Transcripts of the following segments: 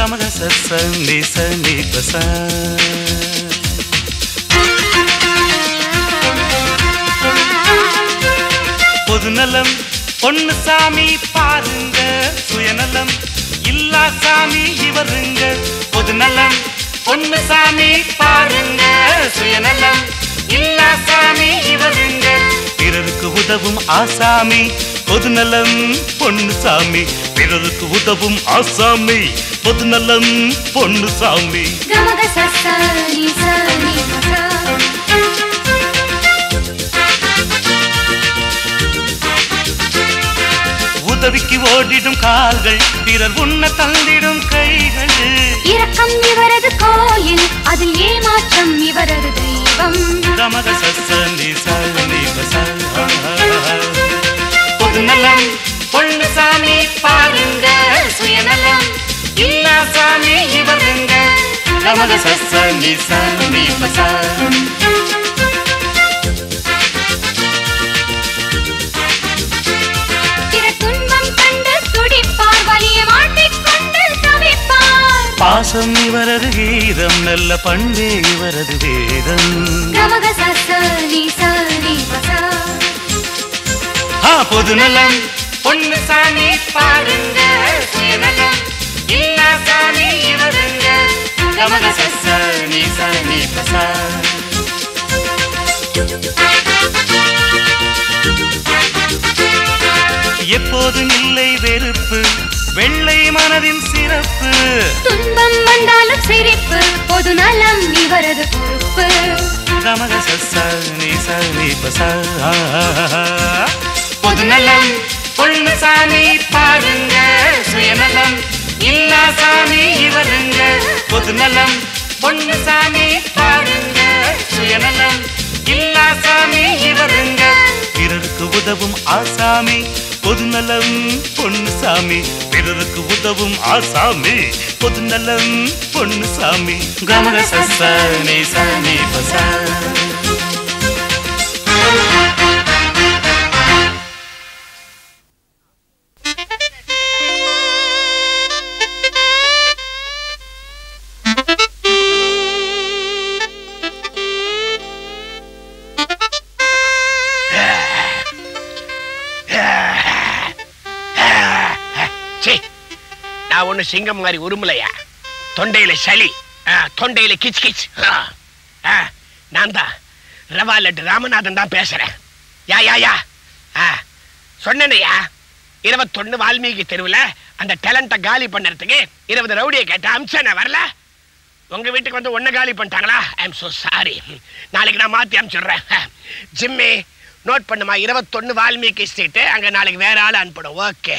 கமக சன்னி சன்னி பச பொதுநலம் பொண்ணு சாமி பாருங்க சுயநலம் இல்லா சாமி இவருங்க பொதுநலம் பொண்ணு சாமி பாருங்க சுயநலம் இல்லா சாமி இவருங்க பிறருக்கு உதவும் ஆசாமி பொதுநலம் பொண்ணு சாமி பிறருக்கு உதவும் ஆசாமி பொதுநலம் பொண்ணு சாமி ಗಮಗ ಸಸ ನಿ ಸ ನಿ ಪ ಸ. உதவிக்கு ஓடிடும் கால்கள் பிறர் உண்ண தந்திடும் கைகள் இரக்கம் இவரது கோயில் அதில் ஏமாற்றம் இவரது தெய்வம் கமக சசனி சனி பச பொதுநலம் பொண்ணு சாமி பாருங்க சுயநலம் இல்லா சாமி இவருங்க கமக சசனி சனி பச பிற துன்பம் கண்டு துடிப்பார் வலிய மாட்டிக்கொண்டு தவிப்பார் பாசம் இவரது கீதம் நல்ல பண்பே இவரது வேதம் ಗಮಗ ಸಸ ನಿ ಸ ನಿ ಪ ಸ. ஆ பொதுநலம் பொண்ணு சாமி பாருங்க சுயநலம் இல்லா சாமி இவருங்க கமக சனி சனி பச எப்போதும் இல்லை வெறுப்பு வெள்ளை மனதின் சிறப்பு துன்பம் வந்தாலும் சிரிப்பு பொது நலம் இவரது பொறுப்பு கமக சனி சனி பச பொதுநலம் பொண்ணு சாமி பாருங்க சுயநலம் இல்லா சாமி இவருங்க பொதுநலம் பொண்ணு சாமி பாருங்க சுயநலம் இல்லா சாமி இவருங்க பிறருக்கு உதவும் ஆசாமி பொதுநலம் பொண்ணு சாமி பிறருக்கு உதவும் ஆசாமி பொதுநலம் பொண்ணு சாமி கமக சனி சனி பச சீ நான் ஒண்ணு சிங்கம் மாதிரி உருமலையா தொண்டையில சளி ஆ, தொண்டையில கிச் கிச் ஆ, ஆ, நான் தான் ரவா லட்டு ராமநாதன் தான் பேசுறேன் யா யா யா ஆ, சொன்னேனையா இருபத்தொன்னு வால்மீகி தெருவுல அந்த டேலண்ட காலி பண்ணறதுக்கு இருபது ரவுடியை கேட்ட அம்சன வரல உங்க வீட்டுக்கு வந்து ஒன்ன காலி பண்ணிட்டாங்களா ஐ எம் so சாரி நாளைக்கு நான் மாத்தி அனுப்பிச்சுடுறேன் ஜிம்மி நோட் பண்ணுமா இருபத்தொன்னு வால்மீகி ஸ்ட்ரீட் அங்க நாளைக்கு வேற ஆள் அனுப்பணும் ஓகே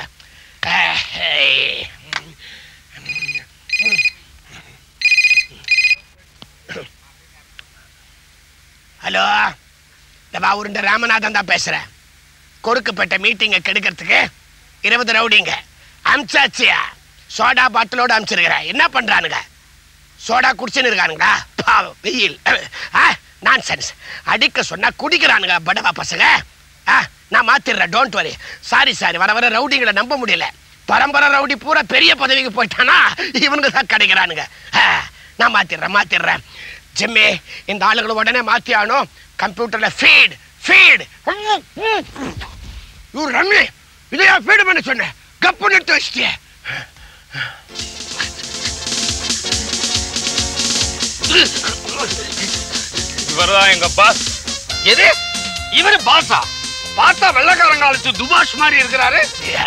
ஹலோ இந்த உருண்ட ராமநாதன் தான் பேசுறேன் கொருக்குப்பட்ட மீட்டிங்கை கெடுக்கிறதுக்கு இருபது ரவுடிங்க அமிச்சாச்சியா சோடா பாட்டிலோட அமிச்சிருக்கிறேன் என்ன பண்றானுங்க சோடா குடிச்சுன்னு இருக்கானுங்களா பாவம் வெயில் நான் சென்ஸ் அடிக்க சொன்னா குடிக்கிறானுங்க படவா பசங்க ஆ, நான் மாத்திடுறேன் டோன்ட் வரி சாரி சாரி வர வர ரவுடிங்களை நம்ப முடியல பரம்பரை ரவுடி பூரா பெரிய பதவிக்கு போயிட்டானா இவனுங்க தான் கிடைக்கிறானுங்க ஆ, நான் மாத்திடுறேன் மாத்திடுறேன் ஜிம்மி இந்த ஆளுங்களை உடனே மாத்தி ஆகணும் கம்ப்யூட்டர்ல ஃபீட் ஃபீட் யூ ரம்மி இதையா ஃபீடு பண்ண சொன்னேன் கப்பு நிறுத்தி வச்சிட்டியே இவர்தான் எங்க பாஸ் எது இவரு பாஸா பார்த்தா வெள்ளக்காரங்காலத்து துபாஷ் மாதிரி இருக்கிறாரு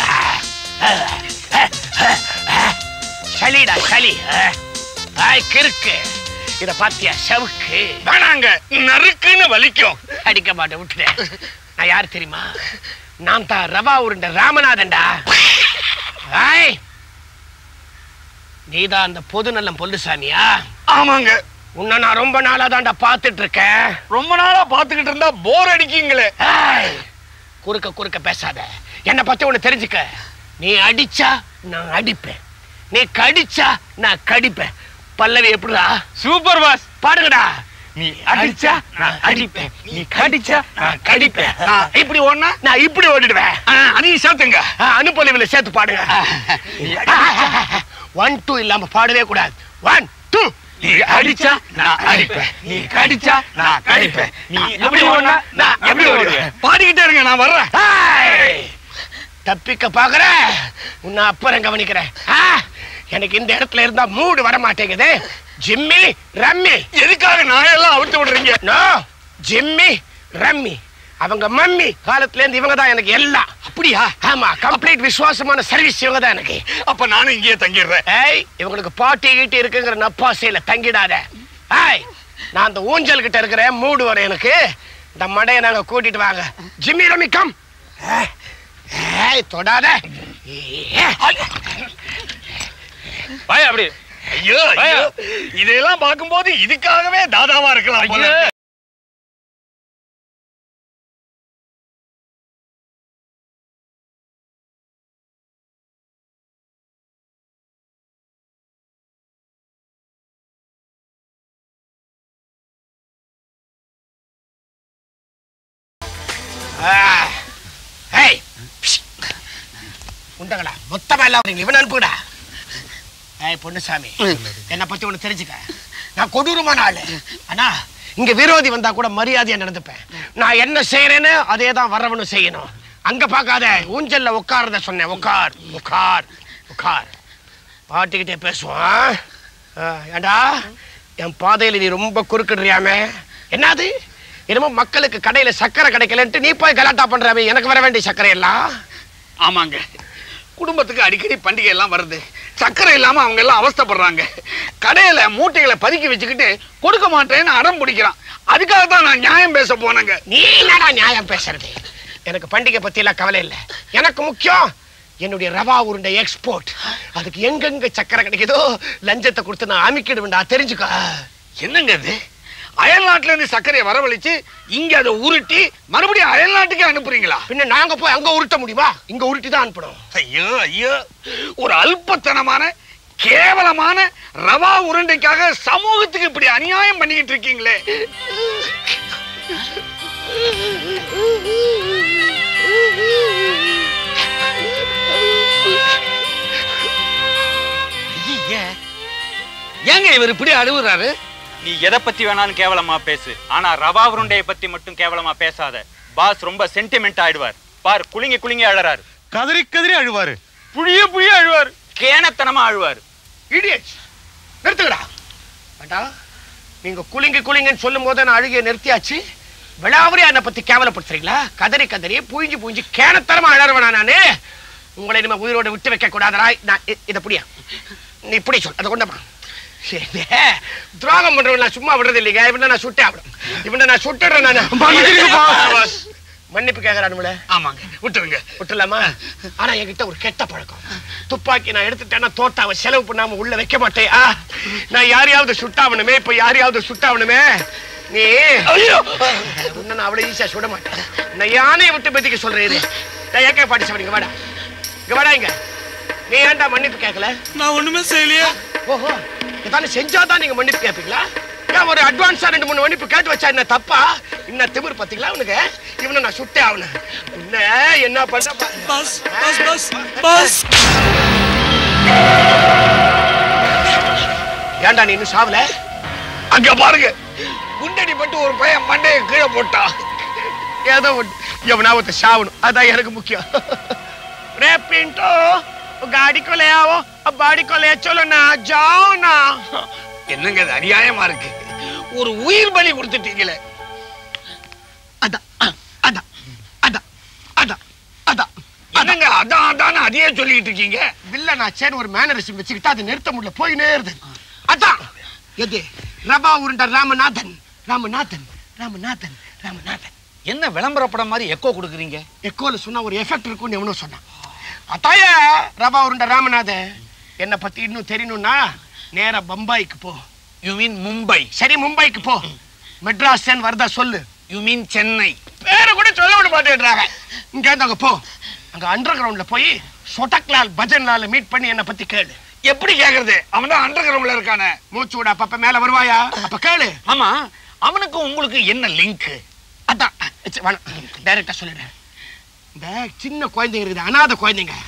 சளிடா சளி ஆய் கிறுக்கு இத பாத்தியா சவுக்கு வேணாங்க நறுக்குன்னு வலிக்கும் அடிக்க மாட்டேன் விட்டுட்டேன் நான் யார் தெரியுமா நான் தான் ரவா உருண்ட ராமநாதன்டா ஆய் நீதான் அந்த பொது நல்லம் பொல்லுசாமியா ஆமாங்க உன்னை நான் ரொம்ப நாளா தான்டா பார்த்துட்டு இருக்கேன் ரொம்ப நாளா பாத்துக்கிட்டு இருந்தா போர் அடிக்கீங்களே ஏய், குறுக்க குறுக்க பேசாத என்னை பத்தி ஒண்ணு தெரிஞ்சுக்க நீ அடிச்சா நான் அடிப்பேன் நீ கடிச்சா நான் கடிப்பேன் பல்லவி எப்படிடா சூப்பர் பாஸ் பாடுங்கடா நீ அடிச்சா நான் அடிப்பேன் நீ கடிச்சா நான் கடிப்பேன் நான் இப்படி ஒண்ணா நான் இப்படி ஓடிடுவேன் அதையும் சேர்த்துங்க அனுப்பொலிவில் சேர்த்து பாடுங்க நீ அடிச்சா ஒன் டூ இல்லாம பாடவே கூடாது ஒன் டூ நீ அடிச்சா நான் அடிப்பேன் நீ கடிச்சா நான் கடிப்பேன் நீ எப்படி ஓடுனா நான் எப்படி ஓடுவேன் பாடிக்கிட்டே இருங்க நான் வர்றேன் ஹாய்! தப்பிக்க பாக்குற உன்னை அப்புறம் கவனிக்கிறேன் ஆ, எனக்கு இந்த இடத்துல இருந்தா மூடு வர மாட்டேங்குது ஜிம்மி ரம்மி எதுக்காக நான் எல்லாம் அவிழ்த்து விடுறீங்க நோ ஜிம்மி ரம்மி அவங்க மம்மி காலத்துல இருந்து இவங்க தான் எனக்கு எல்லாம் அப்படியா ஆமா கம்ப்ளீட் விசுவாசமான சர்வீஸ் இவங்க தான் எனக்கு அப்ப நானும் இங்கேயே தங்கிடுறேன் ஏய் இவங்களுக்கு பாட்டி கீட்டி இருக்குங்கிற நப்பாசையில தங்கிடாத ஏய் நான் அந்த ஊஞ்சல் கிட்ட இருக்கிறேன் மூடு வர எனக்கு இந்த மடையை நாங்க கூட்டிட்டு வாங்க ஜிம்மி ரம்மி கம் ஏய், ஏய் தொடாத ஏய். பாய் அப்படி ஐயோ ஐயோ இதெல்லாம் பார்க்கும்போது இதுக்காகவே தாதாவா இருக்கலாம் போல. ஆ. ஏய் பிஷ். உண்டங்களா மொத்தமா எல்லாம் வரீங்க இவன் அனுப்புடா ஏய் பொன்னுசாமி என்னை பத்தி ஒண்ணு தெரிஞ்சுக்க நான் கொடூரமான ஆளு ஆனா இங்க விரோதி வந்தா கூட மரியாதையா நடந்துப்பேன் நான் என்ன செய்யறேன்னு அதே தான் வரவனும் செய்யணும் அங்க பார்க்காத ஊஞ்சல்ல உட்காரத சொன்னேன் உட்கார் உட்கார் உட்கார் பாட்டிக்கிட்டே பேசுவான் ஆ, ஏண்டா என் பாதையில நீ ரொம்ப குறுக்கிடுறியாமே என்னது என்னமோ மக்களுக்கு கடையில சக்கரை கிடைக்கலன்ட்டு நீ போய் கலாட்டா பண்றாமே எனக்கு வர வேண்டிய சக்கரை எல்லாம் ஆமாங்க குடும்பத்துக்கு அடிக்கடி பண்டிகை எல்லாம் வருது சக்கரை இல்லாம அவங்க எல்லாம் அவஸ்தைப்படுறாங்க கடையில மூட்டைகளை பதுக்கி வச்சுக்கிட்டு கொடுக்க மாட்டேன்னு அடம் பிடிக்கிறான் அதுக்காக தான் நான் நியாயம் பேச போனேங்க நீ என்னடா நியாயம் பேசுறது எனக்கு பண்டிகை பத்தி எல்லாம் கவலை இல்லை எனக்கு முக்கியம் என்னுடைய ரவா உருண்டை எக்ஸ்போர்ட் அதுக்கு எங்கெங்க சக்கரை கிடைக்குதோ லஞ்சத்தை கொடுத்து நான் அமைக்கிடுவேன்டா தெரிஞ்சுக்க என்னங்க இது அயல் நாட்டுல இருந்து சர்க்கரையை வரவழைச்சு இங்க அதை உருட்டி மறுபடியும் அயல் நாட்டுக்கு அனுப்புறீங்களா பின்ன நாங்க போய் அங்க உருட்ட முடியுமா இங்க உருட்டி தான் அனுப்பணும் ஐயோ ஐயோ ஒரு அல்பத்தனமான கேவலமான ரவா உருண்டைக்காக சமூகத்துக்கு இப்படி அநியாயம் பண்ணிக்கிட்டு இருக்கீங்களே ஐயே, ஏங்க இவர் இப்படி அழுவுறாரு நீ எதை பத்தி வேணாலும் கேவலமா பேசு ஆனா ரவா உருண்டையை பத்தி மட்டும் கேவலமா பேசாத பாஸ் ரொம்ப சென்டிமெண்ட் ஆயிடுவார் பார் குலுங்கி குலுங்கி அழறாரு கதறி கதறி அழுவாரு புளிய புளிய அழுவார் கேனத்தனமா அழுவார் இடியட்ஸ் நிறுத்துங்கடா வேண்டா நீங்க குலுங்கி குலுங்கன்னு சொல்லும் போது நான் அழுகிய நிறுத்தியாச்சு விளாவரியா என்னை பத்தி கேவலப்படுத்துறீங்களா கதறி கதறி புழிஞ்சு புழிஞ்சு கேனத்தரமா அழறவனா நானு உங்களை இனிமே உயிரோட விட்டு வைக்க கூடாதடா நான் இ- இதை புடியா நீ இப்படி சொல் அதை கொண்டமா சரி, துரோகம் பண்றவன் நான் சும்மா விடுறது இல்லைங்க இவனை நான் சுட்டே ஆகணும் இவனை நான் சுட்டுறேன் நான் மன்னிப்பு கேட்கறானுங்களே ஆமாங்க விட்டுருங்க விட்டுலாமா ஆனா என்கிட்ட ஒரு கெட்ட பழக்கம் துப்பாக்கி நான் எடுத்துட்டேன்னா தோட்டாவை செலவு பண்ணாம உள்ள வைக்க மாட்டேன் ஆ, நான் யாரையாவது சுட்டாவணுமே இப்ப யாரையாவது சுட்டாவணுமே நீ உன்னை நான் அவ்வளவு ஈஸியா சுட மாட்டேன் நான் யானையை விட்டு பத்திக்க சொல்றேன் ஏகே பாட்டி சாப்பிடுங்க வாடா இங்க வாடா இங்க நீ ஏன்டா மன்னிப்பு கேட்கல நான் ஒண்ணுமே செய்யலையே ஓஹோ ஏதாவது செஞ்சாதான் நீங்க மன்னிப்பு கேட்பீங்களா ஏன் ஒரு அட்வான்ஸா ரெண்டு மூணு மன்னிப்பு கேட்டு வச்சா என்ன தப்பா இன்னும் திமிர் பாத்தீங்களா உனக்கு இவனை நான் சுட்டே ஆகணும் உன்னை என்ன பண்ற பா- பாஸ் பாஸ் பாஸ் பாஸ் ஏன்டா நீ இன்னும் சாவல அங்க பாருங்க குண்டடி பட்டு ஒரு பையன் மண்டையை கீழே போட்டான் ஏதோ ஒன்று எவனாவது சாவணும் அதான் எனக்கு முக்கியம் ரே पिंटू गाड़ी को ले आओ अब गाड़ी को ले चलो ना जाओ ना என்னங்க இது அநியாயமா இருக்கு ஒரு உயிர் பலி கொடுத்துட்டீங்களே அதான் அதான் அதான் அதான் அதான் என்னங்க அதான் அதான் அதையே சொல்லிட்டு இருக்கீங்க வில்லனாச்சேன்னு ஒரு மேனரிசம் வச்சுக்கிட்டு அதை நிறுத்த முடியல போயினே இருது அதான் எது ரபா உருண்ட ராமநாதன் ராமநாதன் ராமநாதன் ராமநாதன் என்ன விளம்பரப்படம் மாதிரி எக்கோ கொடுக்குறீங்க எக்கோல சொன்னா ஒரு எஃபெக்ட் இருக்கும்னு எவனோ சொன்னான் அத்தாய ரபா உருண்ட ராமநாதன் என்னை பத்தி இன்னும் தெரியணும்னா நேரா பம்பாய்க்கு போ யூ மீன் மும்பை சரி மும்பைக்கு போ மெட்ராஸ் வருதா சொல்லு யூ மீன் சென்னை பேரை கூட சொல்ல விட மாட்டேன்றாங்க இங்க இருந்து அங்க போ அங்க அண்டர் கிரவுண்ட்ல போய் சொட்டக்லால் பஜன்லால் மீட் பண்ணி என்னை பத்தி கேளு எப்படி கேக்குறது அவன் தான் அண்டர் கிரவுண்ட்ல இருக்கானே மூச்சு விட அப்பப்ப மேல வருவாயா அப்ப கேளு ஆமா அவனுக்கு உங்களுக்கு என்ன லிங்க் அதான் ச்சே, வேணாம் டைரக்டா சொல்லிடுறேன் இந்த சின்ன குழந்தைங்க இருக்குது அனாதை குழந்தைங்க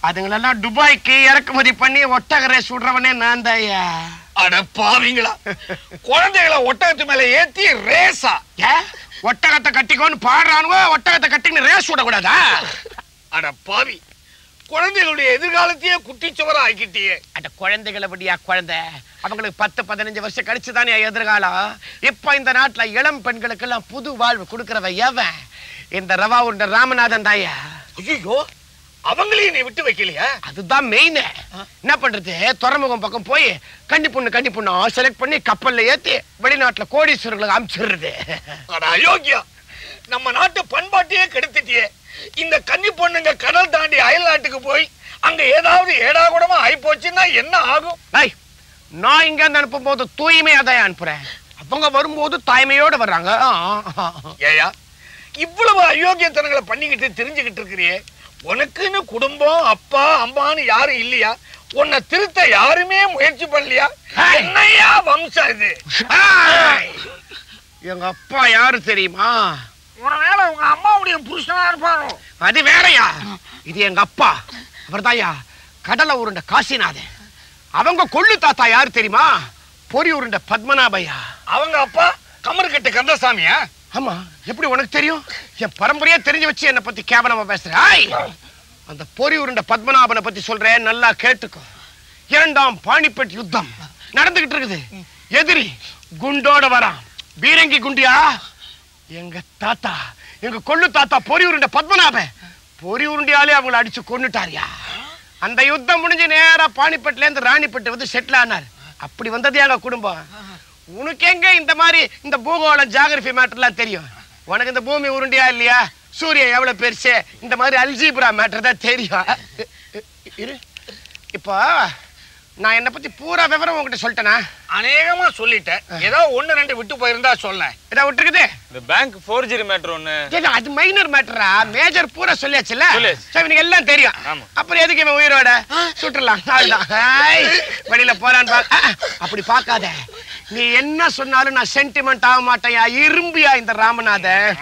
அதுங்களெல்லாம் துபாய்க்கு இறக்குமதி பண்ணி ஒட்டக ரேஸ் விடுறவனே நான் தாயா அட பாவிங்களா குழந்தைகளை ஒட்டகத்து மேல ஏத்தி ரேஸா ஏ ஒட்டகத்தை கட்டிக்கோன்னு பாடுறானுவோ ஒட்டகத்தை கட்டின்னு ரேஸ் விடக்கூடாதா அட பாவி குழந்தைகளுடைய எதிர்காலத்தையே குட்டிச்சுவரா ஆக்கிட்டியே அந்த குழந்தைகளை விடியா குழந்தை அவங்களுக்கு பத்து பதினஞ்சு வருஷம் கழிச்சு தானே எதிர்காலம் இப்ப இந்த நாட்டுல இளம் பெண்களுக்கெல்லாம் புது வாழ்வு கொடுக்கறவ எவன் இந்த ரவா உண்ட ராமநாதன் தாயா ஐயோ அவங்களையும் நீ விட்டு வைக்கலையா அதுதான் மெயின் என்ன பண்றது துறைமுகம் பக்கம் போய் கன்னி பொண்ணு கன்னி பொண்ணு செலக்ட் பண்ணி கப்பல்ல ஏத்தி வெளிநாட்டுல கோடீஸ்வரர்களுக்கு அனுப்பிச்சிடுறது அட அயோக்கியா நம்ம நாட்டு பண்பாட்டையே கெடுத்துட்டியே இந்த கன்னி பொண்ணுங்க கடல் தாண்டி அயல் நாட்டுக்கு போய் அங்க ஏதாவது ஏடா கூடமா ஆயிப்போச்சுன்னா என்ன ஆகும் ஐய் நான் இங்க இருந்து அனுப்பும் போது தூய்மையா தான் அனுப்புறேன் அவங்க வரும்போது தாய்மையோட வர்றாங்க ஆ, ஆ, ஆ. ஏயா இவ்வளவு அயோக்கியத்தனங்களை பண்ணிக்கிட்டு தெரிஞ்சுக்கிட்டு இருக்கிறியே உனக்குன்னு குடும்பம் அப்பா அம்மான்னு யாரும் இல்லையா உன்னை திருத்த யாருமே முயற்சி பண்ணலையா ஹாய். என்னையா வம்சம் இது ஹாய். எங்க அப்பா யாரு தெரியுமா ஒருவேளை உங்க அம்மாவுடைய புருஷனா இருப்பானோ அது வேறயா இது எங்க அப்பா அவர்தாயா கடலை உருண்ட காசிநாதன் அவங்க கொள்ளு தாத்தா யாரு தெரியுமா பொறி உருண்ட பத்மநாபையா அவங்க அப்பா கமர்கட்டு கந்தசாமியா ஆமா எப்படி உனக்கு தெரியும் என் பரம்பரையா தெரிஞ்சு வச்சு என்னை பத்தி கேவலமா பேசுற ஆய்! அந்த பொறி உருண்ட பத்மநாபனை பத்தி சொல்றேன் நல்லா கேட்டுக்கோ இரண்டாம் பானிபட் யுத்தம் நடந்துகிட்டு இருக்குது எதிரி குண்டோட வரான் பீரங்கி குண்டியா எங்க தாத்தா எங்க கொள்ளு தாத்தா பொறி உருண்ட பத்மநாபன் பொறி உருண்டையாலே அவங்கள அடிச்சு கொன்னுட்டாரியா அந்த யுத்தம் முடிஞ்சு நேரா பானிப்பட்டுல இருந்து ராணிப்பட்டு வந்து செட்டில் ஆனார் அப்படி வந்தது எங்க குடும்பம் உனக்கு எங்க இந்த மாதிரி இந்த பூகோளம் ஜாகிரபி மேட்டர்லாம் தெரியும் உனக்கு இந்த பூமி உருண்டியா இல்லையா சூரியன் எவ்வளவு பெருசு இந்த மாதிரி அல்ஜீப்ரா மேட்டர் தான் தெரியும் இரு இப்போ நான் என்னை பத்தி பூரா விவரம் உங்ககிட்ட சொல்லிட்டேனா அநேகமா சொல்லிட்டேன் ஏதோ ஒண்ணு ரெண்டு விட்டு போயிருந்தா சொல்ல இதை விட்டுருக்குது இந்த பேங்க் ஃபோர்ஜரி மேட்ரு ஒண்ணு ஏங்க, அது மைனர் மேட்டரா மேஜர் பூரா சொல்லியாச்சுல்ல சொல்லியாச்சு. சோ இவனுக்கு எல்லாம் தெரியும் ஆமா. அப்புறம் எதுக்கு இவன் உயிரோட சுட்டுலாம் அவ்வளவுதான் ஹாய், வெளியில போறான்னு பா- ஆ, அப்படி பார்க்காத நீ என்ன சொன்னாலும் நான் சென்டிமெண்ட் ஆக மாட்டேயா இரும்பியா இந்த ராமநாதன்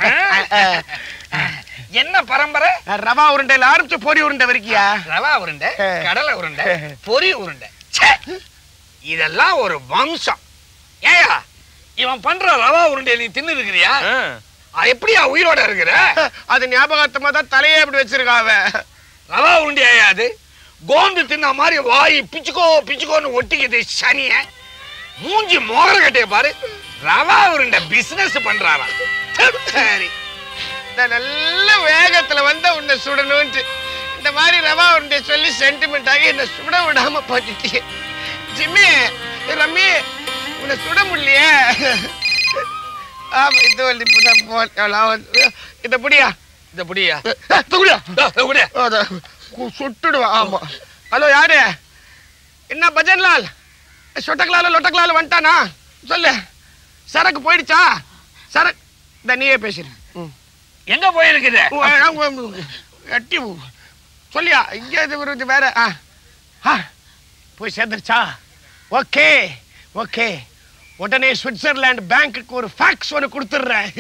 என்ன பரம்பரை ரவா உருண்டையில ஆரம்பிச்சு பொரி உருண்டை வரைக்கியா ரவா உருண்டை கடலை உருண்டை பொரி உருண்டை ச்சே! இதெல்லாம் ஒரு வம்சம் ஏயா இவன் பண்ற ரவா உருண்டை நீ தின்னு இருக்கிறியா ஆ. எப்படியா உயிரோட இருக்கிற அது ஞாபகார்த்தமா தான் தலையே இப்படி வச்சிருக்கா அவன் ரவா உருண்டையா அது கோந்து தின்ன மாதிரி வாய் பிச்சுக்கோ பிச்சுக்கோன்னு ஒட்டிக்குது சனிய மூஞ்சி மோகர கட்டைய பாரு ரவா உருண்டை பிசினஸ் பண்றாராம் சரி நான் நல்ல வேகத்துல வந்த உன்னை சுடணும்ட்டு இந்த மாதிரி ரவா உருண்டை சொல்லி சென்டிமெண்ட் ஆகி என்னை சுட விடாம போட்டுட்டியே ஜிம்மி ஏ ரம்மி உன்னை சுட முடியலையே ஆமா இது வந்து இப்பதான் போன் இந்த புடியா இந்த புடியா துகுடியா புடியா அத கு- சுட்டுடுவா ஆமா ஹலோ யாரு என்ன பஜன்லால் சொட்டக்கலால லொட்டக்கலால வந்துட்டானா சொல்லு சரக்கு போயிடுச்சா சரக்கு இந்த நீயே பேசுறேன் ம் எங்க போயிருக்குது எட்டி சொல்லியா இங்க இது ஒரு இது வேற ஆ ஆ போய் சேர்ந்துருச்சா ஓகே ஓகே உடனே சுவிட்சர்லாந்து பேங்க்குக்கு ஒரு ஃபேக்ஸ் ஒன்று கொடுத்துட்றேன்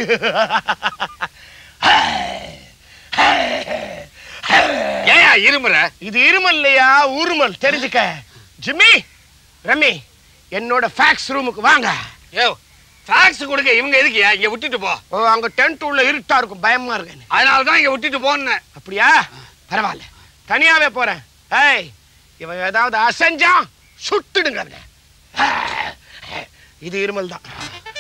ஏயா இருமுற இது இருமல் இல்லையா உருமல் தெரிஞ்சுக்க ஜிம்மி ரம்மி என்னோட ஃபேக்ஸ் ரூமுக்கு வாங்க யோ ஃபேக்ஸ் கொடுக்க இவங்க எதுக்குயா இங்க விட்டுட்டு போ ஓ அங்க டென்ட் உள்ள இருட்டா இருக்கும் பயமா இருக்கு அதனால தான் இங்க விட்டுட்டு போன்னேன் அப்படியா பரவாயில்ல தனியாவே போறேன் ஏய் இவன் ஏதாவது அசைஞ்சான் சுட்டுடுங்க அவனை. இது இருமல் தான்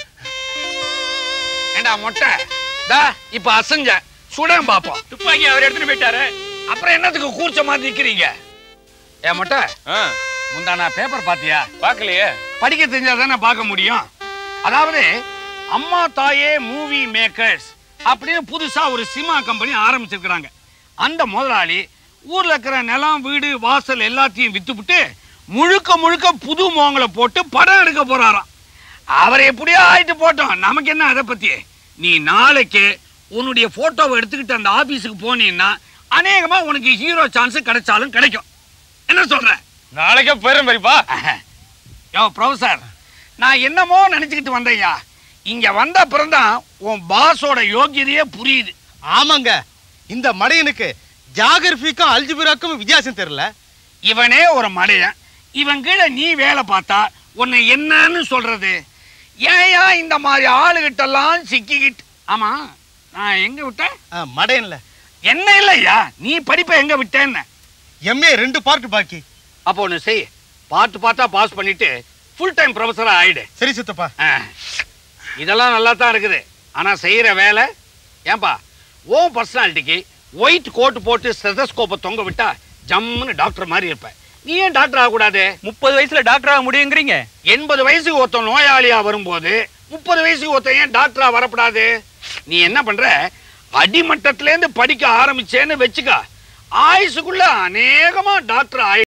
ஏண்டா மொட்டை தா இப்ப அசைஞ்ச சுடம் பாப்போம் துப்பாக்கி அவர் எடுத்துட்டு போயிட்டாரு அப்புறம் என்னத்துக்கு கூர்ச்ச மாதிரி நிக்கிறீங்க ஏ மொட்டை ஆ, முந்தா நான் பேப்பர் பாத்தியா பார்க்கலையே படிக்க தெரிஞ்சா தானே பார்க்க முடியும் அதாவது அம்மா தாயே மூவி மேக்கர்ஸ் அப்படின்னு புதுசா ஒரு சினிமா கம்பெனி ஆரம்பிச்சிருக்கிறாங்க அந்த முதலாளி ஊர்ல இருக்கிற நிலம் வீடு வாசல் எல்லாத்தையும் வித்துப்புட்டு முழுக்க முழுக்க புது மோங்களை போட்டு படம் எடுக்க போறாராம் அவர் எப்படியோ ஆயிட்டு போட்டோம் நமக்கு என்ன அதை பத்தி நீ நாளைக்கு உன்னுடைய போட்டோவை எடுத்துக்கிட்டு அந்த ஆபீஸுக்கு போனீன்னா அநேகமா உனக்கு ஹீரோ சான்ஸ் கிடைச்சாலும் கிடைக்கும் என்ன சொல்ற நாளைக்கே போயிடும் பெரியப்பா யோ ப்ரொஃபசர் நான் என்னமோ நினைச்சுக்கிட்டு வந்தேன்யா இங்க வந்த அப்புறம்தான் உன் பாஸோட யோகியதையே புரியுது ஆமாங்க இந்த மடையனுக்கு ஜாகிரபிக்கும் அல்ஜிபிராக்கும் வித்தியாசம் தெரியல இவனே ஒரு மடையன் இவன் கீழே நீ வேலை பார்த்தா உன்னை என்னன்னு சொல்றது ஏயா இந்த மாதிரி ஆளுகிட்டெல்லாம் சிக்கிக்கிட்டு ஆமா நான் எங்க விட்டேன் ஆ, மடையன்ல என்ன இல்லையா நீ படிப்பை எங்க விட்டேன்னு எம்ஏ ரெண்டு பார்ட் பாக்கி அப்போ ஒன்று செய் பார்த்து பார்த்தா பாஸ் பண்ணிட்டு ஃபுல் டைம் ப்ரொஃபஸரா ஆயிடு சரி சித்தப்பா ஆ. இதெல்லாம் நல்லா தான் இருக்குது ஆனா செய்யற வேலை ஏன்பா ஓ பர்சனாலிட்டிக்கு ஒயிட் கோட் போட்டு ஸ்டெதஸ்கோப்பை தொங்க விட்டா ஜம்முன்னு டாக்டர் மாதிரி இருப்ப நீ ஏன் டாக்டர் ஆகக்கூடாது முப்பது வயசுல டாக்டர் ஆக முடியுங்கிறீங்க எண்பது வயசுக்கு ஒருத்தன் நோயாளியா வரும்போது முப்பது வயசுக்கு ஒருத்தன் ஏன் டாக்டரா வரக்கூடாது நீ என்ன பண்ற அடிமட்டத்துல இருந்து படிக்க ஆரம்பிச்சேன்னு வச்சுக்க ஆயுசுக்குள்ள அநேகமா டாக்டர் ஆயி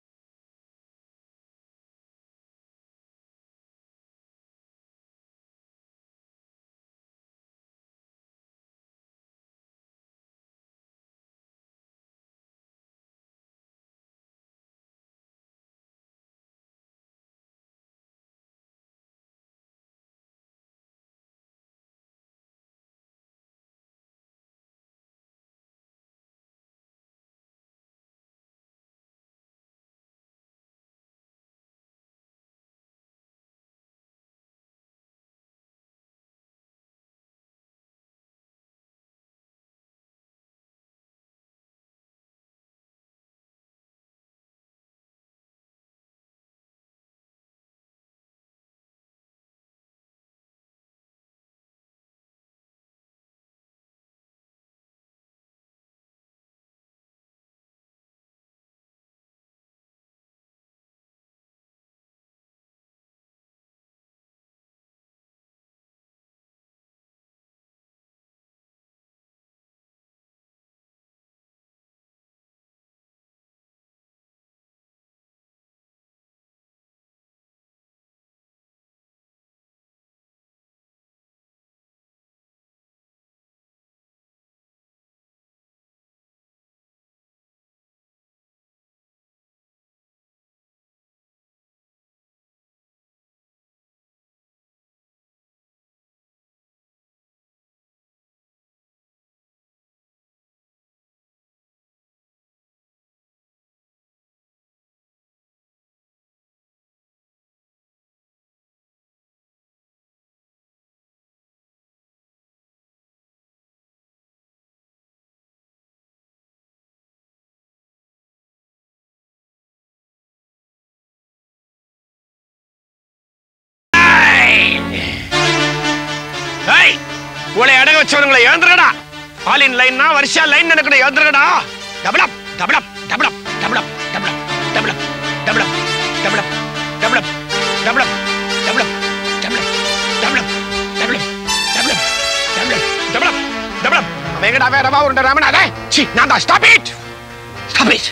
ஏய் உங்களை அடக வச்சவனுங்களை எழுந்துறடா பாலின் லைன்னா வருஷா லைன் நடக்கணும் எழுந்துறடா டபுளப் டபுளப் டபுளப் டபுளப் டபுளப் டபுளப் டபுளப் டபுளப் டபுளப் டபுளப் டபுளப் டபுளப் டபுளப் டபுளப் டபுளப் டபுளப் டபுளப் டபுளப் அவன் எங்கடா வேற ரவா உருண்ட ராமனாதே சி நான் தான் ஸ்டாப் இட் ஸ்டாப் இட்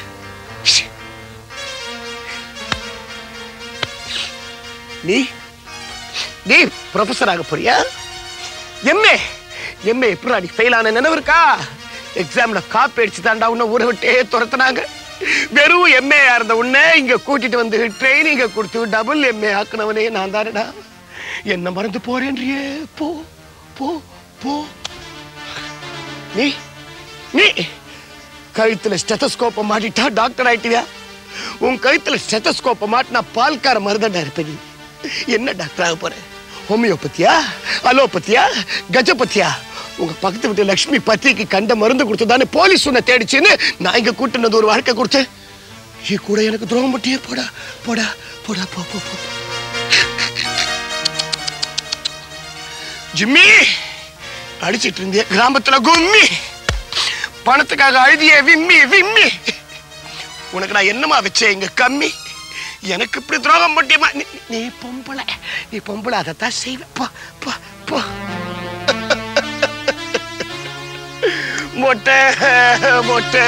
நீ நீ ப்ரொஃபஸர் ஆக போறியா எம்ஏ எம்ஏ எப்படி நீ ஃபெயில் ஆன நினைவு இருக்கா எக்ஸாம்ல காப்பி அடிச்சு தாண்டா உன்னை ஊரை விட்டே துரத்துனாங்க வெறும் எம்ஏ இருந்த உன்னை இங்க கூட்டிட்டு வந்து ட்ரைனிங்க கொடுத்து டபுள் எம்ஏ ஆக்குனவனே நான் தானடா என்ன மறந்து போறேன்றியே போ போ போ நீ நீ கழுத்துல ஸ்டெத்தஸ்கோப்பை மாட்டிட்டா டாக்டர் ஆயிட்டியா உன் கழுத்துல ஸ்டெத்தஸ்கோப்பை மாட்டினா பால்கார மருதண்டா இருப்ப நீ என்ன டாக்டர் ஆக போற ஹோமியோபதியா அலோபதியா கஜபதியா உங்க பக்கத்து வீட்டு லக்ஷ்மி பத்திரிக்கு கண்ட மருந்து கொடுத்ததானே போலீஸ் உன்னை தேடிச்சுன்னு நான் இங்க கூட்டினது ஒரு வாழ்க்கை கொடுத்தேன் நீ கூட எனக்கு துரோகம் பட்டியே போடா போடா போடா போ போ போ ஜிம்மி அடிச்சிட்டு இருந்திய கிராமத்துல கும்மி பணத்துக்காக அழுதிய விம்மி விம்மி உனக்கு நான் என்னமா வச்சேன் இங்க கம்மி எனக்கு இப்படி துரோகம் பண்ணியமா நீ நீ பொம்பளை நீ பொம்பளை அதைத்தான் செய்வேன் போ போ போ மொட்டை மொட்டை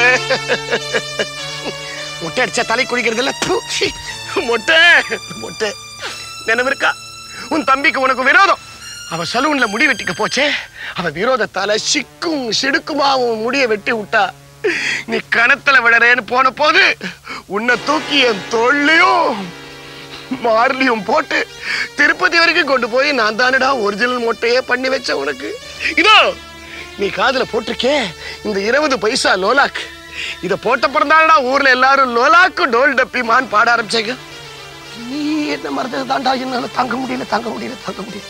மொட்டை அடிச்சா தலை குளிக்கிறது இல்ல ப்பு, சீ, மொட்டை மொட்டை நினைவு இருக்கா உன் தம்பிக்கு உனக்கு விரோதம் அவ சலூன்ல முடி வெட்டிக்க போச்சே அவ விரோதத்தால சிக்கும் சிடுக்குமா உன் முடிய வெட்டி விட்டா நீ கணத்துல விடறேன்னு போன போது உன்னை தூக்கி என் தோல்லையும் மார்லையும் போட்டு திருப்பதி வரைக்கும் கொண்டு போய் நான் தானடா ஒரிஜினல் மொட்டையே பண்ணி வச்ச உனக்கு இதோ நீ காதுல போட்டிருக்கே இந்த இருபது பைசா லோலாக் இத போட்ட பிறந்தாடா ஊர்ல எல்லாரும் லோலாக்கு டோல் டப்பிமான்னு பாட ஆரம்பிச்சாங்க நீ என்ன மறந்தது தாண்டா என்னால தாங்க முடியல தாங்க முடியல தாங்க முடியல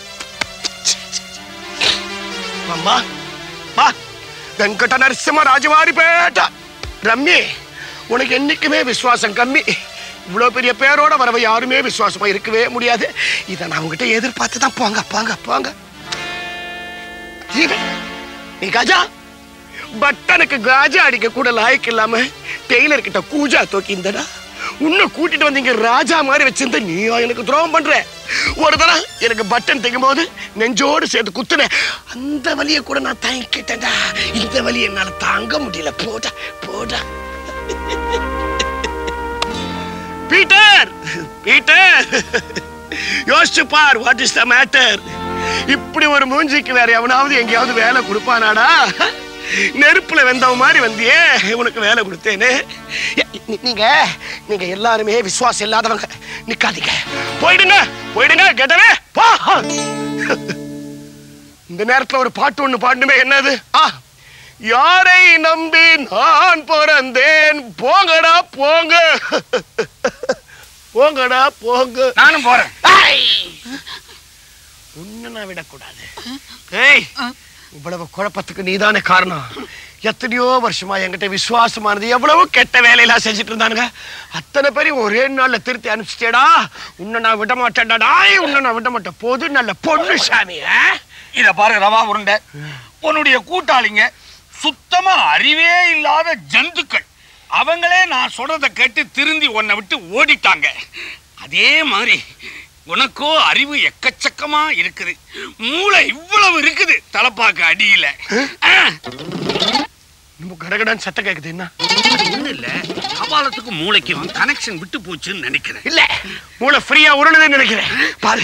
அம்மா வா வெங்கட நரசிம்ம ராஜவாரி பேட்டா ரம்மி உனக்கு என்னைக்குமே விசுவாசம் கம்மி இவ்வளவு பெரிய பேரோட வரவ யாருமே விசுவாசமா இருக்கவே முடியாது இதை நான் உங்ககிட்ட எதிர்பார்த்து தான் போங்க போங்க போங்க ஜீவன், நீ கஜா பட்டனுக்கு காஜா அடிக்க கூட லாய்க்கு இல்லாம டெய்லர் கிட்ட கூஜா தூக்கி இந்தடா உன்னை கூட்டிட்டு வந்து இங்க ராஜா மாதிரி வச்சிருந்த நீயா எனக்கு துரோகம் பண்ற ஒரு தடவை எனக்கு பட்டன் தைக்கும் போது நெஞ்சோடு சேர்த்து குத்துன அந்த வலியை கூட நான் தாங்கிக்கிட்டேன்டா இந்த வலி என்னால தாங்க முடியல போடா போடா பீட்டர் பீட்டர் யோசிச்சு பார் வாட் இஸ் த மேட்டர் இப்படி ஒரு மூஞ்சிக்கு வேற எவனாவது எங்கேயாவது வேலை கொடுப்பானாடா நெருப்புல வெந்தவ மாதிரி வந்தியே உனக்கு வேலை கொடுத்தேனே நீ- நீங்க நீங்க எல்லாருமே விசுவாசம் இல்லாதவங்க நிக்காதீங்க போயிடுங்க போயிடுங்க கெட்டவே போ இந்த நேரத்துல ஒரு பாட்டு ஒண்ணு பாடணுமே என்னது ஆ யாரை நம்பி நான் பிறந்தேன் போங்கடா போங்க போங்கடா போங்க நானும் போறேன் உன்னை நான் விடக்கூடாது ஏய் இவ்வளவு குழப்பத்துக்கு நீதானே காரணம் எத்தனையோ வருஷமா என்கிட்ட விசுவாசமானது எவ்வளவு கெட்ட வேலையெல்லாம் செஞ்சுட்டு இருந்தானுங்க அத்தனை பேரையும் ஒரே நாள்ல திருத்தி அனுப்பிச்சிட்டேடா உன்னை நான் விட மாட்டேன்டா டாய் உன்னை நான் விட மாட்டேன் பொது நல்ல பொண்ணு சாமி ஆ? இத பாரு ரவா உருண்டை உன்னுடைய கூட்டாளிங்க சுத்தமா அறிவே இல்லாத ஜந்துக்கள் அவங்களே நான் சொல்றத கேட்டு திருந்தி உன்னை விட்டு ஓடிட்டாங்க அதே மாதிரி உனக்கோ அறிவு எக்கச்சக்கமா இருக்குது மூளை இவ்வளவு இருக்குது தலப்பாக்கு அடியில ஆ, நம்ம கடகடான்னு சத்தம் கேக்குது என்ன அது ஒண்ணும் இல்ல கபாலத்துக்கு மூளைக்கும் கனெக்ஷன் விட்டு போச்சுன்னு நினைக்கிறேன் இல்ல மூளை ஃப்ரீயா உருளுதுன்னு நினைக்கிறேன் பாரு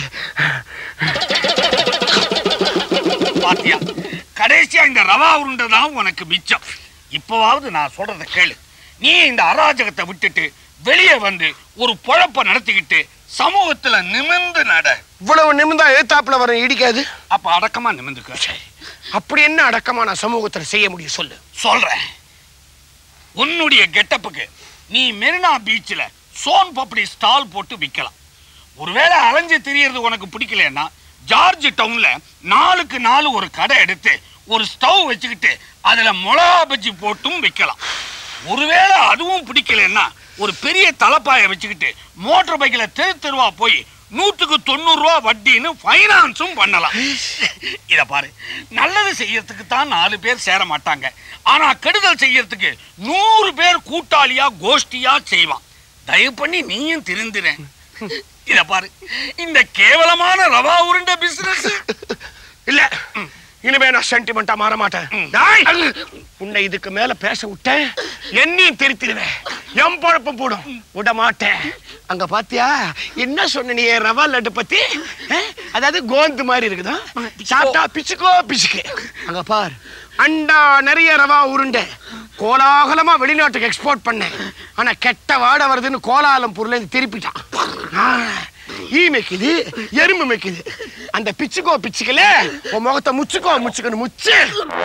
பாத்தியா கடைசியா இந்த ரவா உருண்டை தான் உனக்கு மிச்சம் இப்பவாவது நான் சொல்றத கேளு நீ இந்த அராஜகத்தை விட்டுட்டு வெளியே வந்து ஒரு பொழப்ப நடத்திக்கிட்டு சமூகத்துல நிமிர்ந்து நட இவ்வளவு நிமிந்தா எழுத்தாப்புல வர இடிக்காது அப்ப அடக்கமா நிமிர்ந்துக்க அப்படி என்ன அடக்கமா நான் சமூகத்துல செய்ய முடியும் சொல்லு சொல்றேன் உன்னுடைய கெட்டப்புக்கு நீ மெரினா பீச்சில் சோன் பப்படி ஸ்டால் போட்டு விற்கலாம் ஒருவேளை அலைஞ்சு திரியறது உனக்கு பிடிக்கலன்னா ஜார்ஜ் டவுன்ல நாலுக்கு நாலு ஒரு கடை எடுத்து ஒரு ஸ்டவ் வச்சுக்கிட்டு அதுல மிளகா பஜ்ஜி போட்டும் விற்கலாம் ஒருவேளை அதுவும் பிடிக்கலன்னா ஒரு பெரிய தலப்பாயை வச்சுக்கிட்டு மோட்டார் பைக்கில் தெரு தெருவா போய் நூற்றுக்கு தொண்ணூறு ரூபா வட்டின்னு ஃபைனான்ஸும் பண்ணலாம் இத பாரு நல்லது செய்யறதுக்கு தான் நாலு பேர் சேர மாட்டாங்க ஆனா கெடுதல் செய்யறதுக்கு நூறு பேர் கூட்டாளியா கோஷ்டியா செய்வான் தயவு பண்ணி நீயும் திருந்துறேன் இத பாரு இந்த கேவலமான ரவா உருண்டை பிசினஸ் இல்ல இனிமே நான் சென்டிமெண்டா மாற மாட்டேன் டேய், உன்னை இதுக்கு மேல பேச விட்டேன் என்னையும் திருத்திடுவேன் என் பழப்பம் போடும் விட மாட்டேன் அங்க பாத்தியா என்ன சொன்ன நீ ரவா லட்டு பத்தி அஹ், அதாவது கோந்து மாதிரி இருக்குதா சாப்பிட்டா பிச்சுக்கோ பிச்சுக்கு அங்க பார் அண்டா நிறைய ரவா உருண்டை கோலாகலமா வெளிநாட்டுக்கு எக்ஸ்போர்ட் பண்ணேன் ஆனா கெட்ட வாடை வருதுன்னு கோலாலம்பூர்ல இருந்து திருப்பிட்டான் ஆ, ஈ மேய்க்குது எறும்பு மேய்க்குது அந்த பிச்சுக்கோ பிச்சுக்கல உன் முகத்தை முச்சுக்கோ முச்சுக்கன்னு முச்சு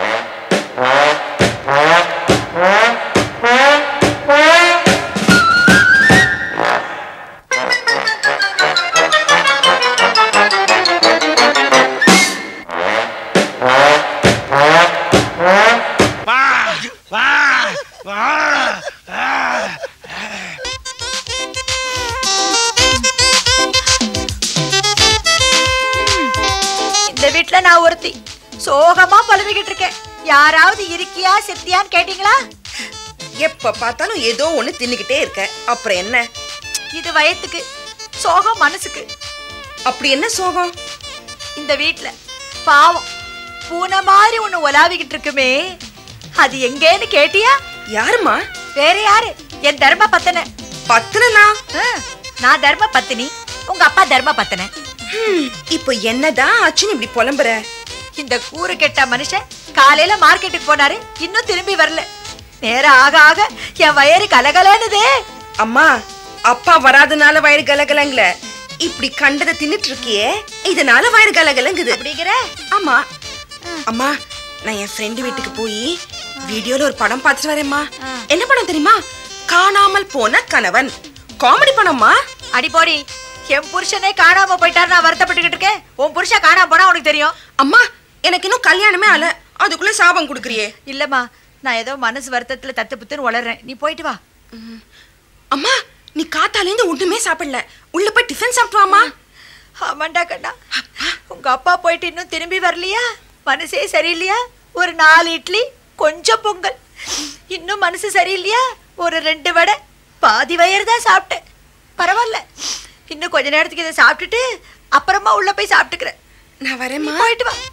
வா வா வா வா இந்த வீட்ல நான் ஒருத்தி சோகமா புலம்பிக்கிட்டு இருக்கேன் யாராவது இருக்கியா செத்தியான்னு கேட்டீங்களா எப்ப பார்த்தாலும் ஏதோ ஒண்ணு தின்னுக்கிட்டே இருக்க அப்புறம் என்ன இது வயத்துக்கு சோகம் மனசுக்கு அப்படி என்ன சோகம் இந்த வீட்ல பாவம் பூனை மாதிரி ஒண்ணு உலாவிக்கிட்டு இருக்குமே அது எங்கேன்னு கேட்டியா யாருமா வேற யாரு என் தர்ம பத்தனை பத்துனா ஆ, நான் தர்ம பத்தினி உங்க அப்பா தர்ம பத்தனை இப்போ என்னதான் ஆச்சுன்னு இப்படி புலம்புற இந்த கூறு கெட்ட மனுஷன் காலையில மார்க்கெட்டுக்கு போனாரு இன்னும் திரும்பி வரல நேரம் ஆக ஆக என் வயிறு கலகலன்னுதே அம்மா அப்பா வராதனால வயிறு கலகலங்கள இப்படி கண்டதை தின்னுட்டு இருக்கியே இதனால வயிறு கலகலங்குது அப்படிங்கிற ஆமா அம்மா நான் என் ஃப்ரெண்டு வீட்டுக்கு போய் வீடியோல ஒரு படம் பார்த்துட்டு வரேம்மா என்ன படம் தெரியுமா காணாமல் போன கணவன் காமெடி படம்மா அடி போடி என் புருஷனே காணாம போயிட்டாரு நான் வருத்தப்பட்டுக்கிட்டு இருக்கேன் உன் புருஷன் காணாம போனா உனக்கு தெரியும் அம்மா எனக்கு இன்னும் கல்யாணமே ஆல அதுக்குள்ள சாபம் கொடுக்குறியே இல்லம்மா நான் ஏதோ மனசு வருத்தத்துல தத்து புத்துன்னு வளர்றேன் நீ போயிட்டு வா அம்மா நீ காத்தாலேருந்து ஒண்ணுமே சாப்பிடல உள்ள போய் டிஃபன் சாப்பிட்டு வாமா ஆமாண்டா கண்ணா உங்க அப்பா போயிட்டு இன்னும் திரும்பி வரலையா மனசே சரியில்லையா ஒரு நாலு இட்லி கொஞ்சம் பொங்கல் இன்னும் மனசு சரியில்லையா ஒரு ரெண்டு வடை பாதி வயிறு தான் சாப்பிட்டேன் பரவாயில்ல இன்னும் கொஞ்ச நேரத்துக்கு இதை சாப்பிட்டுட்டு அப்புறமா உள்ள போய் சாப்பிட்டுக்கிறேன் நான் நீ வரேம்மா போயிட்டு வா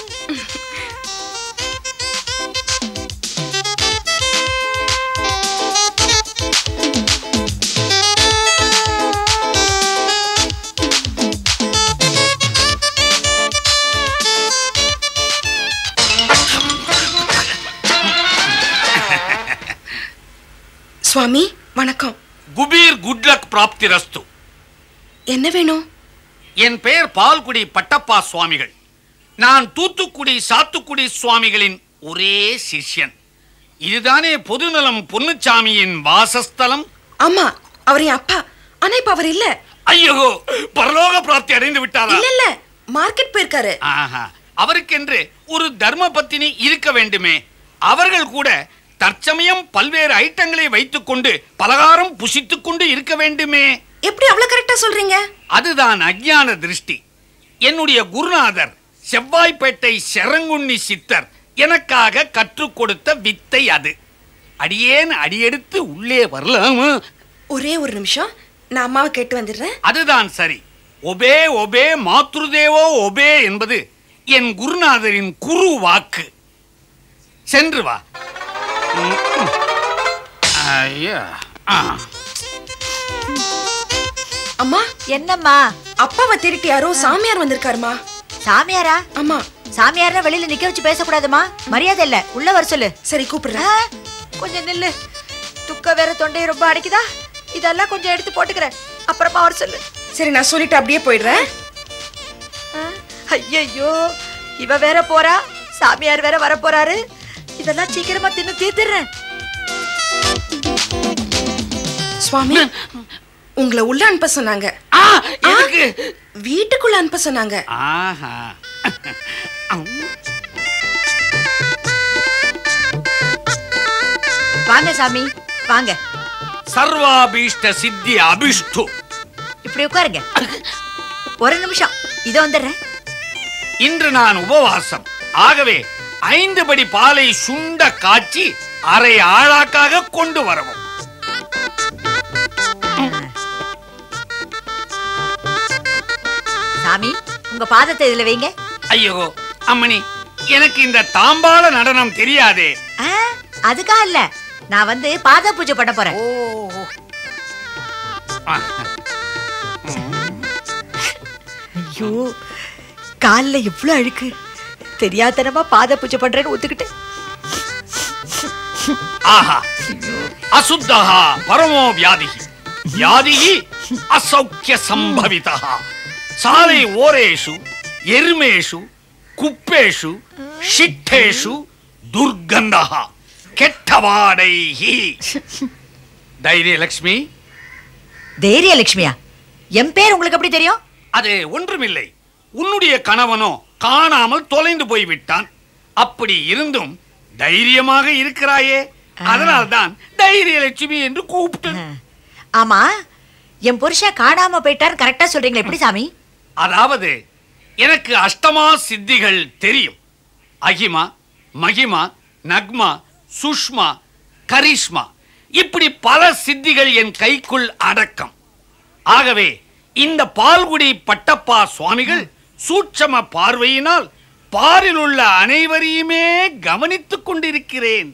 சுவாமி வணக்கம் குபீர் குட்லக் பிராப்தி ரஸ்து என்ன வேணும் என் பெயர் பால்குடி பட்டப்பா சுவாமிகள் நான் தூத்துக்குடி சாத்துக்குடி சுவாமிகளின் ஒரே சிஷ்யன் இதுதானே பொதுநலம் பொன்னுச்சாமியின் வாசஸ்தலம் ஆமா அவர் என் அப்பா ஆனா இப்ப அவர் இல்ல ஐயோ பரலோக பிராப்தி அடைந்து விட்டாரா இல்ல இல்ல மார்க்கெட் போயிருக்காரு ஆஹா அவருக்கென்று ஒரு தர்ம பத்தினி இருக்க வேண்டுமே அவர்கள் கூட தற்சமயம் பல்வேறு ஐட்டங்களை வைத்துக்கொண்டு பலகாரம் புசித்துக் கொண்டு இருக்க வேண்டுமே எப்படி அவ்வளவு கரெக்டா சொல்றீங்க அதுதான் அஞ்ஞான திருஷ்டி என்னுடைய குருநாதர் செவ்வாய்ப்பேட்டை செரங்குண்ணி சித்தர் எனக்காக கற்றுக் கொடுத்த வித்தை அது அடியேன் அடியெடுத்து உள்ளே வரலாமா ஒரே ஒரு நிமிஷம் நான் அம்மாவை கேட்டு வந்துடுறேன் அதுதான் சரி ஒபே ஒபே மாத்ருதேவோ ஒபே என்பது என் குருநாதரின் குரு வாக்கு சென்று வா ம், ம். ஐயா ஆ. அம்மா என்னம்மா அப்பாவை திருட்டி யாரோ சாமியார் வந்திருக்காருமா சாமியாரா ஆமா சாமியார்னா வெளியில நிக்க வச்சு பேசக்கூடாதுமா மரியாதை இல்ல உள்ள வர சொல்லு சரி கூப்பிடுறேன் ஆ, கொஞ்சம் நில்லு துக்க வேற தொண்டை ரொம்ப அடைக்குதா இதெல்லாம் கொஞ்சம் எடுத்து போட்டுக்கிறேன் அப்புறமா வர சொல்லு சரி நான் சொல்லிட்டு அப்படியே போயிடுறேன் ஐயோ இவ வேற போறா சாமியார் வேற வர போறாரு இதெல்லாம் சீக்கிரமா தின்னு தீர்த்துறேன் சுவாமி உங்களை உள்ள அனுப்ப சொன்னாங்க ஆ, எதுக்கு வீட்டுக்குள்ள அனுப்ப சொன்னாங்க ஆஹா வாங்க சாமி வாங்க சர்வாபீஷ்ட சித்தி அபிஷ்டு இப்படி உட்காருங்க ஒரு நிமிஷம் இதோ வந்துடுறேன் இன்று நான் உபவாசம் ஆகவே ஐந்து படி பாலை சுண்ட காய்ச்சி அரை ஆழாக்காக கொண்டு வரவும் சாமி உங்க பாதத்தை இதுல வைங்க ஐயோ அம்மணி எனக்கு இந்த தாம்பாள நடனம் தெரியாதே ஆ, அதுக்கா இல்ல நான் வந்து பாத பூஜை பண்ண போறேன் ஆ, ஐயோ கால்ல இவ்ளோ அழுக்கு தெரியாதனமா பாத பூஜை பண்றேன்னு ஒத்துக்கிட்டு ஆஹா அசுத்தஹா பரமோ வியாதிகி வியாதிகி அசௌக்கிய சம்பவிதா சாலை ஓரேஷு எருமேஷு குப்பேஷு ஷிட்டேஷு துர்கந்தஹா கெட்டவாடைஹி தைரியலக்ஷ்மி தைரிய லட்சுமியா என் பேர் உங்களுக்கு எப்படி தெரியும் அது ஒன்றுமில்லை உன்னுடைய கணவனோ காணாமல் தொலைந்து போய்விட்டான் அப்படி இருந்தும் தைரியமாக இருக்கிறாயே அதனால்தான் தைரியலட்சுமி என்று கூப்பிட்டேன் ஆமா என் புருஷன் காணாம போயிட்டார் கரெக்டா சொல்றீங்களா எப்படி சாமி அதாவது எனக்கு அஷ்டமா சித்திகள் தெரியும் அகிமா மகிமா நக்மா சுஷ்மா கரிஷ்மா இப்படி பல சித்திகள் என் கைக்குள் அடக்கம் ஆகவே இந்த பால்குடி பட்டப்பா சுவாமிகள் சூட்சம பார்வையினால் பாரில் உள்ள அனைவரையுமே கவனித்துக் கொண்டிருக்கிறேன்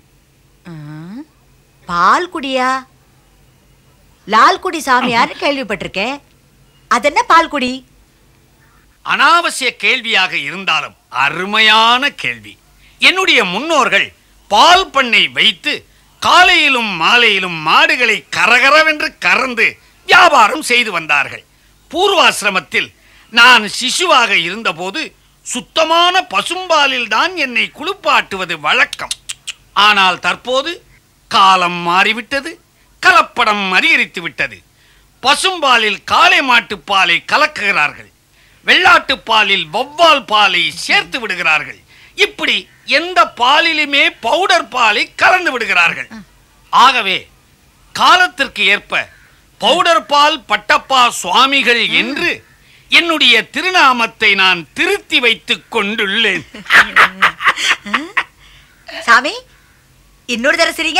பால் குடியா லால்குடி சாமியார் கேள்விப்பட்டிருக்கேன் அது என்ன பால்குடி அனாவசிய கேள்வியாக இருந்தாலும் அருமையான கேள்வி என்னுடைய முன்னோர்கள் பால் பண்ணை வைத்து காலையிலும் மாலையிலும் மாடுகளை கரகரவென்று கறந்து வியாபாரம் செய்து வந்தார்கள் பூர்வாசிரமத்தில் நான் சிசுவாக இருந்தபோது சுத்தமான பசும்பாலில் தான் என்னை குளிப்பாட்டுவது வழக்கம் ஆனால் தற்போது காலம் மாறிவிட்டது கலப்படம் அதிகரித்து விட்டது பசும்பாலில் காளை மாட்டுப் பாலை கலக்குகிறார்கள் வெள்ளாட்டுப் பாலில் வவ்வால் பாலை சேர்த்து விடுகிறார்கள் இப்படி எந்த பாலிலுமே பவுடர் பாலை கலந்து விடுகிறார்கள் ஆகவே காலத்திற்கு ஏற்ப பவுடர் பால் பட்டப்பா சுவாமிகள் என்று என்னுடைய திருநாமத்தை நான் திருத்தி வைத்துக் கொண்டுள்ளேன் சாமி இன்னொரு தடவை சிரிங்க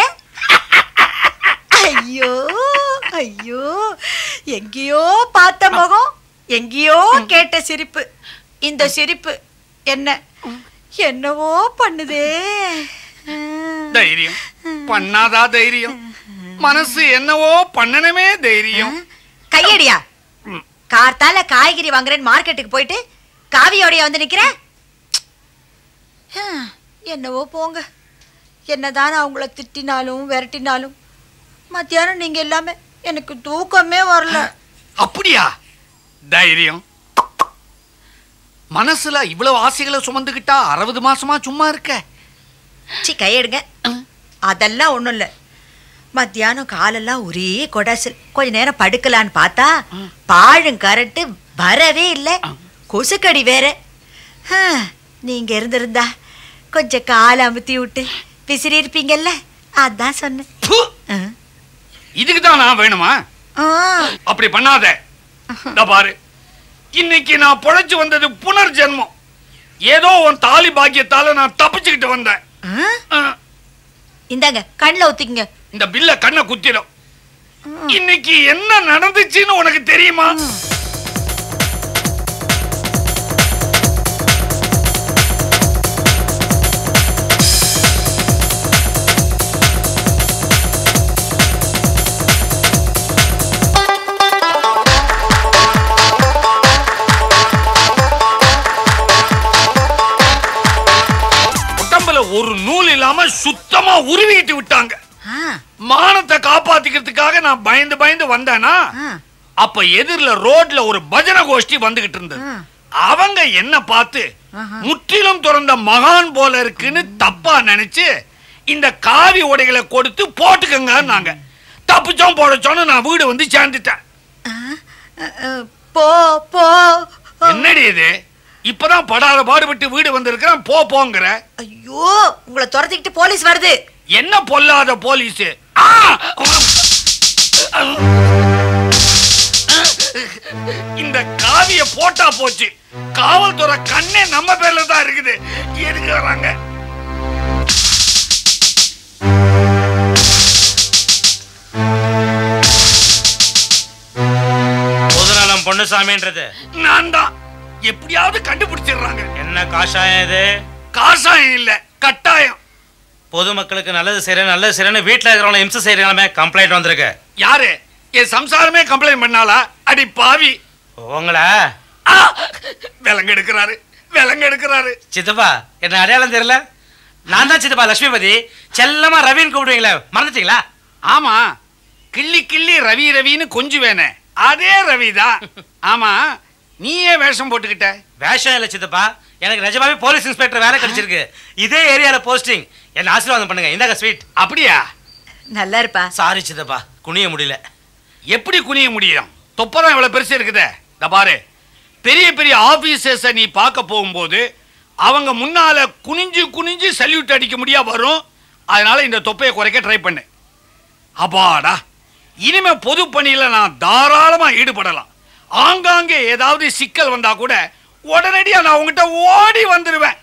ஐயோ ஐயோ எங்கேயோ பார்த்த முகம் எங்கேயோ கேட்ட சிரிப்பு இந்த சிரிப்பு என்ன என்னவோ பண்ணுதே தைரியம் பண்ணாதா தைரியம் மனசு என்னவோ பண்ணணுமே தைரியம் கையடியா கார்த்தால காய்கறி வாங்குறேன்னு மார்க்கெட்டுக்கு போயிட்டு காவியோடைய வந்து நிக்கிற ஹம், என்னவோ போங்க என்னதான் அவங்கள திட்டினாலும் விரட்டினாலும் மத்தியானம் நீங்க எல்லாமே எனக்கு தூக்கமே வரல அப்படியா தைரியம் மனசுல இவ்வளவு ஆசைகளை சுமந்துகிட்டா அறுபது மாசமா சும்மா இருக்க சி கையெடுங்க அதெல்லாம் ஒண்ணும் இல்ல மத்தியானம் காலெல்லாம் ஒரே கொடாசல் கொஞ்ச நேரம் படுக்கலான்னு பார்த்தா பாழும் கரட்டு வரவே இல்லை கொசுக்கடி வேற ஹம், நீங்க இருந்திருந்தா கொஞ்சம் காலை அமுத்தி விட்டு விசிறி இருப்பீங்கல்ல அதான் சொன்னேன் ப்பு! ஆ. இதுக்கு தான் நான் வேணுமா ஆ, அப்படி பண்ணாத இதோ பாரு இன்னைக்கு நான் பொழைச்சு வந்தது புனர்ஜென்மம் ஏதோ உன் தாலி பாக்கியத்தால நான் தப்பிச்சுக்கிட்டு வந்தேன் ஆ, ஆ, இந்தாங்க கண்ணில் ஊத்திக்கங்க இந்த பில்ல கண்ணை குத்திடும் இன்னைக்கு என்ன நடந்துச்சுன்னு உனக்கு தெரியுமா உடம்புல ஒரு நூல் இல்லாம சுத்தமா உருவிட்டு விட்டாங்க ஆ, மானத்தை காப்பாத்திக்கிறதுக்காக நான் பயந்து பயந்து வந்தேனா ஆ, அப்ப எதிரில ரோட்ல ஒரு பஜனை கோஷ்டி வந்துகிட்டு இருந்தது ஆ. அவங்க என்ன பார்த்து ஆஹா. முற்றிலும் திறந்த மகான் போல இருக்குன்னு தப்பா நினைச்சு இந்த காவி உடைகளை கொடுத்து போட்டுக்கங்கன்னாங்க தப்பிச்சோம் போடச்சோன்னு நான் வீடு வந்து சேர்ந்துட்டேன் ஆ, ஆ, ஆ, போ போ என்னடி இது இப்பதான் படாத பாடுபட்டு வீடு வந்திருக்கிறேன் போ போங்கிற ஐயோ உங்களை துரத்திக்கிட்டு போலீஸ் வருது என்ன பொல்லாத போலீஸ் இந்த காவிய போட்டா போச்சு காவல்துறை கண்ணே நம்ம பேர்ல தான் இருக்குது எதுக்கு வராங்க பொதுநலம் பொன்னுசாமின்றது நான் தான் எப்படியாவது கண்டுபிடிச்சிடுறாங்க என்ன காஷாயம் இது காசாயம் இல்ல கட்டாயம் பொதுமக்களுக்கு நல்லது செய்யறேன் நல்லது செய்யறேன்னு வீட்டுல இருக்கிறவங்க இம்சை செய்யறாங்களே கம்ப்ளைண்ட் வந்திருக்கு யாரு என் சம்சாரமே கம்ப்ளைண்ட் பண்ணாளா அடி பாவி உங்களா ஆ! விலங்கு எடுக்கிறாரு விலங்கு எடுக்கிறாரு சித்தப்பா என்ன அடையாளம் தெரியல நான் தான் சித்தப்பா லட்சுமிபதி செல்லமா ரவின்னு கூப்பிடுவீங்களே மறந்துட்டீங்களா ஆமா கிள்ளி கிள்ளி ரவி ரவின்னு கொஞ்சம் வேணே அதே ரவிதான் ஆமா நீ ஏன் வேஷம் போட்டுக்கிட்ட வேஷம் இல்ல சித்தப்பா எனக்கு நிஜமாவே போலீஸ் இன்ஸ்பெக்டர் வேலை கிடைச்சிருக்கு இதே ஏரியால போஸ்டிங் என்ன ஆசீர்வாதம் பண்ணுங்க இந்தாங்க ஸ்வீட் அப்படியா நல்லா இருப்பா சாரி சித்தப்பா குனிய முடியல எப்படி குனிய முடியும் தொப்பதான் இவ்வளவு பெருசு இருக்குதே இந்த பாரு பெரிய பெரிய ஆபீசர்ஸ நீ பார்க்க போகும்போது அவங்க முன்னால குனிஞ்சு குனிஞ்சு சல்யூட் அடிக்க முடியா வரும் அதனால இந்த தொப்பையை குறைக்க ட்ரை பண்ணு அப்பாடா இனிமே பொது பணியில நான் தாராளமா ஈடுபடலாம் ஆங்காங்கே ஏதாவது சிக்கல் வந்தா கூட உடனடியா நான் உங்ககிட்ட ஓடி வந்துருவேன்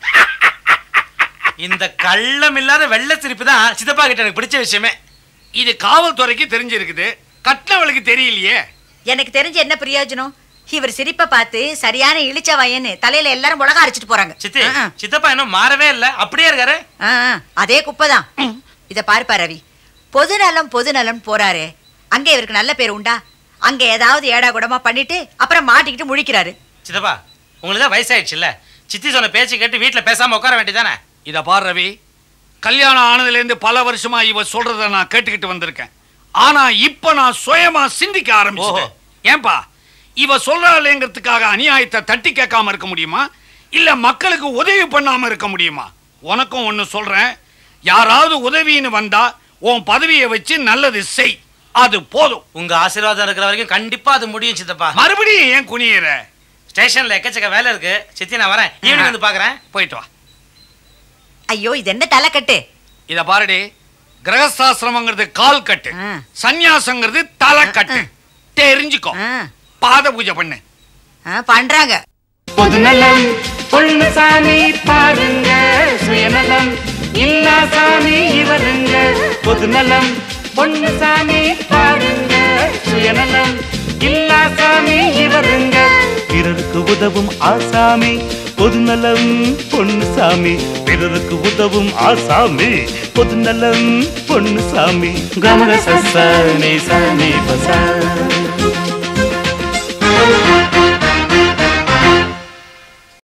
இந்த கள்ளம் இல்லாத வெள்ளை சிரிப்பு தான் சித்தப்பா கிட்ட எனக்கு பிடிச்ச விஷயமே இது காவல்துறைக்கு தெரிஞ்சிருக்குது கட்டினவளுக்கு தெரியலையே எனக்கு தெரிஞ்ச என்ன பிரயோஜனம் இவர் சிரிப்பை பார்த்து சரியான இழிச்ச வயன்னு தலையில எல்லாரும் உலக அரைச்சிட்டு போறாங்க சித்தி ஆ, ஆ. சித்தப்பா இன்னும் மாறவே இல்ல அப்படியே இருக்காரு ஆ, ஆ, அதே குப்பைதான் இத பாருப்பா ரவி பொது நலம் பொது நலம் போறாரு அங்க இவருக்கு நல்ல பேர் உண்டா அங்க ஏதாவது ஏடா கூடமா பண்ணிட்டு அப்புறம் மாட்டிக்கிட்டு முழிக்கிறாரு சித்தப்பா உங்களுக்கு தான் வயசாயிடுச்சுல்ல சித்தி சொன்ன பேச்சு கேட்டு வீட்டுல பேசாம உட்கார வேண்டியதானே இத பார் ரவி கல்யாணம் ஆனதுலேருந்து பல வருஷமா இவ சொல்றத நான் கேட்டுக்கிட்டு வந்திருக்கேன் ஆனா இப்ப நான் சுயமா சிந்திக்க ஆரம்பிச்சேன் ஏன்பா இவ சொல்றாளேங்கிறதுக்காக அநியாயத்தை தட்டி கேட்காம இருக்க முடியுமா இல்ல மக்களுக்கு உதவி பண்ணாம இருக்க முடியுமா உனக்கும் ஒண்ணு சொல்றேன் யாராவது உதவின்னு வந்தா உன் பதவியை வச்சு நல்லது செய் அது போதும் உங்க ஆசீர்வாதம் இருக்கிற வரைக்கும் கண்டிப்பா அது முடியும் சித்தப்பா மறுபடியும் ஏன் குனியிற ஸ்டேஷன்ல எக்கச்சக்க வேலை இருக்கு சித்தி நான் வரேன் ஈவினிங் வந்து பாக்குறேன் போயிட்டு வா ஐயோ இது என்ன தலைக்கட்டு இத பாருடி கிரகஸ்தாசிரமங்கிறது கால் கட்டு ஆ. சந்நியாசங்கிறது தலைக்கட்டு தெரிஞ்சுக்கோ ஆ, பாத பூஜை பண்ணு ஆ, பண்றாங்க பொதுநலம் பொண்ணு சாமி பாருங்க சுயநலம் இல்லா சாமி இவருங்க பொதுநலம் பொண்ணு சாமி பாருங்க சுயநலம் இல்லா சாமி இவருங்க பிறருக்கு உதவும் ஆசாமி பொதுநலம் பொண்ணு சாமி பிறருக்கு உதவும் ஆசாமி பொதுநலம் பொண்ணு சாமி கமல சச நீ ச நீ பச